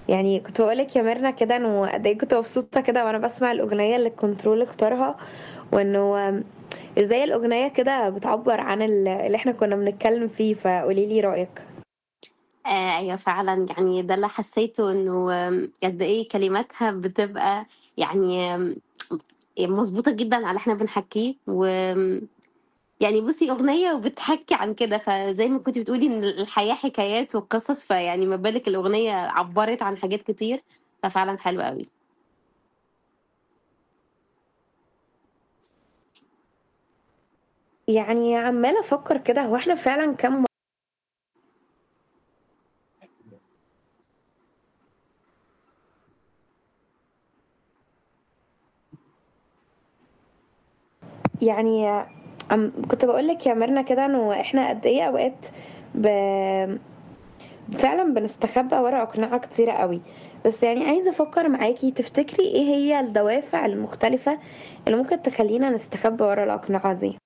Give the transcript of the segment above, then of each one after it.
يعني كنت بقولك يا ميرنا كده انه قد ايه كنت مبسوطة كده وانا بسمع الأغنية اللي الكنترول اختارها وانه آم، ازاي الأغنية كده بتعبر عن ال- اللي احنا كنا بنتكلم فيه فقوليلي رأيك آه ايوه فعلا يعني ده اللي حسيته انه آم، قد ايه كلماتها بتبقى يعني آم، مظبوطة جدا على اللي احنا بنحكيه و يعني بصي أغنية وبتحكي عن كده فزي ما كنت بتقولي إن الحياة حكايات وقصص فيعني ما بالك الأغنية عبرت عن حاجات كتير ففعلا حلوة قوي يعني عمالة افكر كده هو احنا فعلا كم يعني عم كنت بقولك يا ميرنا كده انه احنا قد ايه اوقات ب... فعلا بنستخبى ورا أقنعة كتيرة قوي بس يعني عايزة أفكر معاكي تفتكري إيه هي الدوافع المختلفة اللي ممكن تخلينا نستخبى ورا الأقنعة دي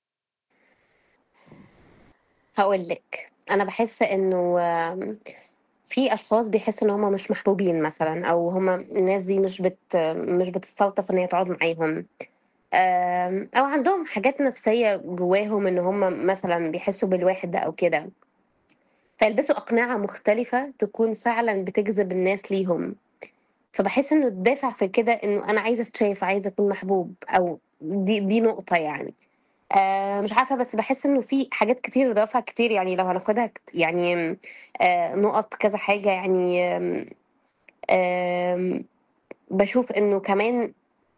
هقول لك أنا بحس إنه آم، في أشخاص بيحسوا إن هما مش محبوبين مثلا أو هما الناس دي مش بت مش بتستلطف إن هي تقعد معاهم آم، أو عندهم حاجات نفسية جواهم إن هما مثلا بيحسوا بالوحدة أو كده فيلبسوا أقنعة مختلفة تكون فعلا بتجذب الناس ليهم فبحس انه الدافع في كده انه انا عايزه اتشاف عايزه اكون محبوب او دي دي نقطه يعني آه مش عارفه بس بحس انه في حاجات كتير ودوافع كتير يعني لو هناخدها كت- يعني آه نقط كذا حاجه يعني آم آم بشوف انه كمان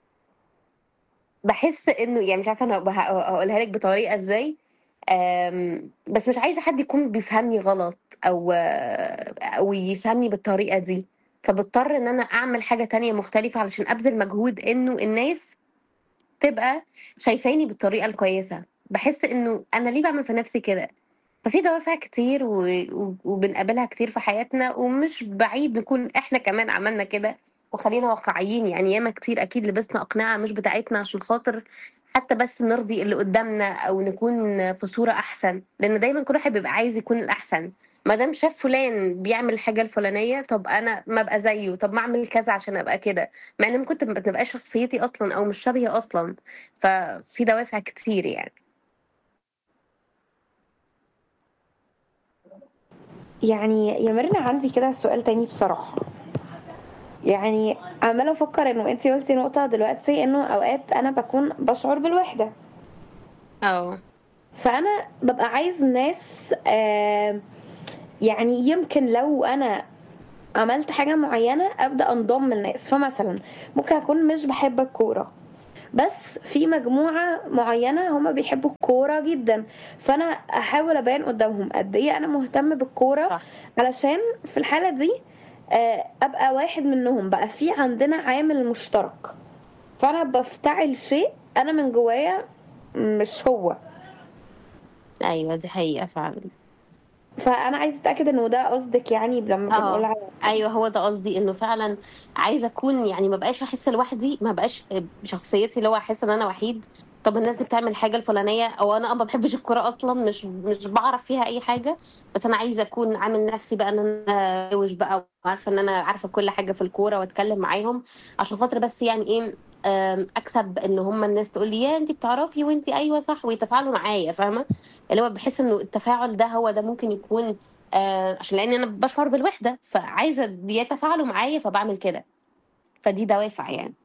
بحس انه يعني مش عارفه انا بح- هقولها لك بطريقه ازاي آم، بس مش عايزه حد يكون بيفهمني غلط او او يفهمني بالطريقه دي فبضطر ان انا اعمل حاجه تانية مختلفه علشان ابذل مجهود انه الناس تبقى شايفاني بالطريقه الكويسه بحس انه انا ليه بعمل في نفسي كده ففي دوافع كتير و... و... وبنقابلها كتير في حياتنا ومش بعيد نكون احنا كمان عملنا كده وخلينا واقعيين يعني ياما كتير اكيد لبسنا اقنعه مش بتاعتنا عشان خاطر حتى بس نرضي اللي قدامنا او نكون في صوره احسن لان دايما كل واحد بيبقى عايز يكون الاحسن ما دام شاف فلان بيعمل الحاجه الفلانيه طب انا ما ابقى زيه طب ما اعمل كذا عشان ابقى كده مع ان ممكن تبقى تبقى شخصيتي اصلا او مش شبهي اصلا ففي دوافع كتير يعني يعني يا ميرنا عندي كده سؤال تاني بصراحة يعني عمالة أفكر إنه أنتي قلتي نقطة دلوقتي إنه أوقات أنا بكون بشعر بالوحدة اه فأنا ببقى عايز ناس آه يعني يمكن لو أنا عملت حاجة معينة أبدأ أنضم للناس فمثلا ممكن أكون مش بحب الكورة بس في مجموعة معينة هما بيحبوا الكورة جدا فأنا أحاول أبين قدامهم قد إيه أنا مهتم بالكورة صح علشان في الحالة دي آه، أبقى واحد منهم بقى في عندنا عامل مشترك فأنا بفتعل شيء أنا من جوايا مش هو ايوه دي حقيقه فعلا فأنا عايزة أتأكد إنه ده قصدك يعني لما بنقول اه على ايوه هو ده قصدي انه فعلا عايزه اكون يعني ما بقاش احس لوحدي ما بقاش بشخصيتي اللي هو احس ان انا وحيد طب الناس دي بتعمل حاجه الفلانيه او انا ما بحبش الكوره اصلا مش مش بعرف فيها اي حاجه بس انا عايزه اكون عامل نفسي بقى ان انا روش بقى وعارفه ان انا عارفه كل حاجه في الكوره واتكلم معاهم عشان خاطر بس يعني ايه أم، اكسب ان هم الناس تقول لي يا انت بتعرفي وانت ايوه صح ويتفاعلوا معايا فاهمه اللي هو بحس انه التفاعل ده هو ده ممكن يكون آه عشان لان انا بشعر بالوحده فعايزه يتفاعلوا معايا فبعمل كده فدي دوافع يعني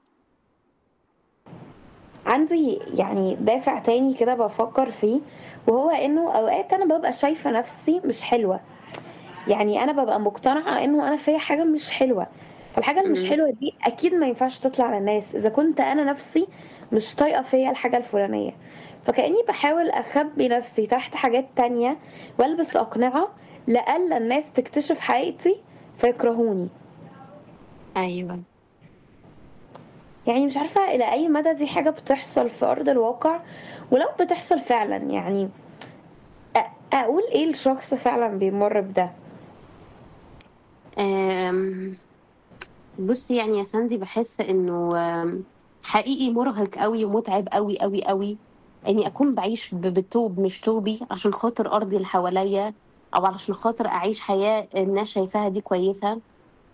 عندي يعني دافع تاني كده بفكر فيه وهو انه اوقات انا ببقى شايفة نفسي مش حلوة يعني انا ببقى مقتنعة انه انا فيا حاجة مش حلوة فالحاجة اللي مش مم. حلوة دي اكيد ما ينفعش تطلع للناس اذا كنت انا نفسي مش طايقة فيا الحاجة الفلانية فكأني بحاول اخبي نفسي تحت حاجات تانية والبس اقنعة لألا الناس تكتشف حقيقتي فيكرهوني ايوه يعني مش عارفة إلى أي مدى دي حاجة بتحصل في أرض الواقع ولو بتحصل فعلا يعني أ- أقول إيه الشخص فعلا بيمر بده آم، بصي يعني يا ساندي بحس انه آم، حقيقي مرهق قوي ومتعب قوي قوي قوي اني اكون بعيش ب- بتوب مش توبي عشان خاطر ارضي اللي حواليا او علشان خاطر اعيش حياه الناس شايفاها دي كويسه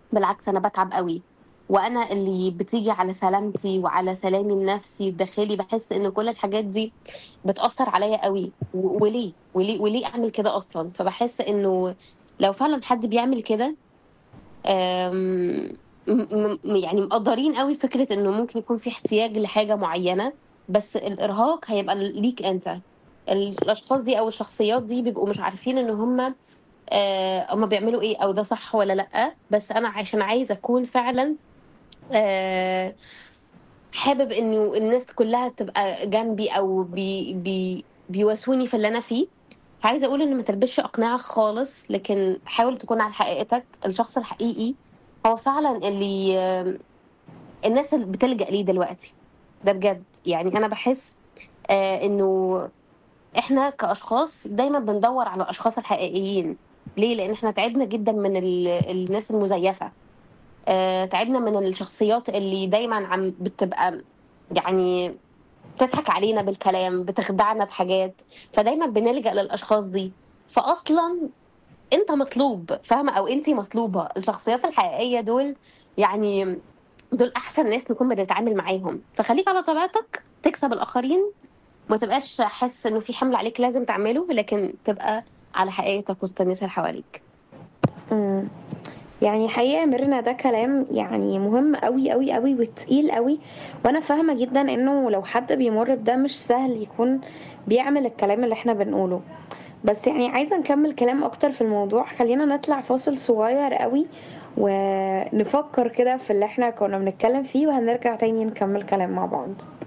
بالعكس انا بتعب قوي وانا اللي بتيجي على سلامتي وعلى سلامي النفسي الداخلي بحس ان كل الحاجات دي بتأثر عليا قوي و- وليه وليه وليه اعمل كده اصلا فبحس انه لو فعلا حد بيعمل كده أم، م- م- يعني مقدرين قوي فكرة انه ممكن يكون في احتياج لحاجة معينة بس الارهاق هيبقى ليك انت الاشخاص دي او الشخصيات دي بيبقوا مش عارفين ان هم آه، هم بيعملوا ايه او ده صح ولا لا بس انا عشان عايزه اكون فعلا آه، حابب انه الناس كلها تبقى جنبي او بي بي بيواسوني في اللي انا فيه فعايزه اقول ان ما تلبسش اقنعه خالص لكن حاول تكون على حقيقتك الشخص الحقيقي هو فعلا اللي آه، الناس اللي بتلجأ ليه دلوقتي ده بجد يعني انا بحس آه، انه احنا كاشخاص دايما بندور على الاشخاص الحقيقيين ليه لان احنا تعبنا جدا من ال... الناس المزيفه آه، تعبنا من الشخصيات اللي دايما عم بتبقى يعني بتضحك علينا بالكلام بتخدعنا بحاجات فدايما بنلجأ للاشخاص دي فاصلا انت مطلوب فاهمه او انتي مطلوبه الشخصيات الحقيقيه دول يعني دول احسن ناس نكون بنتعامل معاهم فخليك على طبيعتك تكسب الاخرين ما تبقاش حاسس انه في حمل عليك لازم تعمله لكن تبقى على حقيقتك وسط الناس اللي حواليك مم. يعني حقيقة ميرنا ده كلام يعني مهم قوي قوي قوي وتقيل قوي وانا فاهمة جدا انه لو حد بيمر بده مش سهل يكون بيعمل الكلام اللي احنا بنقوله بس يعني عايزة نكمل كلام اكتر في الموضوع خلينا نطلع فاصل صغير قوي ونفكر كده في اللي احنا كنا بنتكلم فيه وهنرجع تاني نكمل كلام مع بعض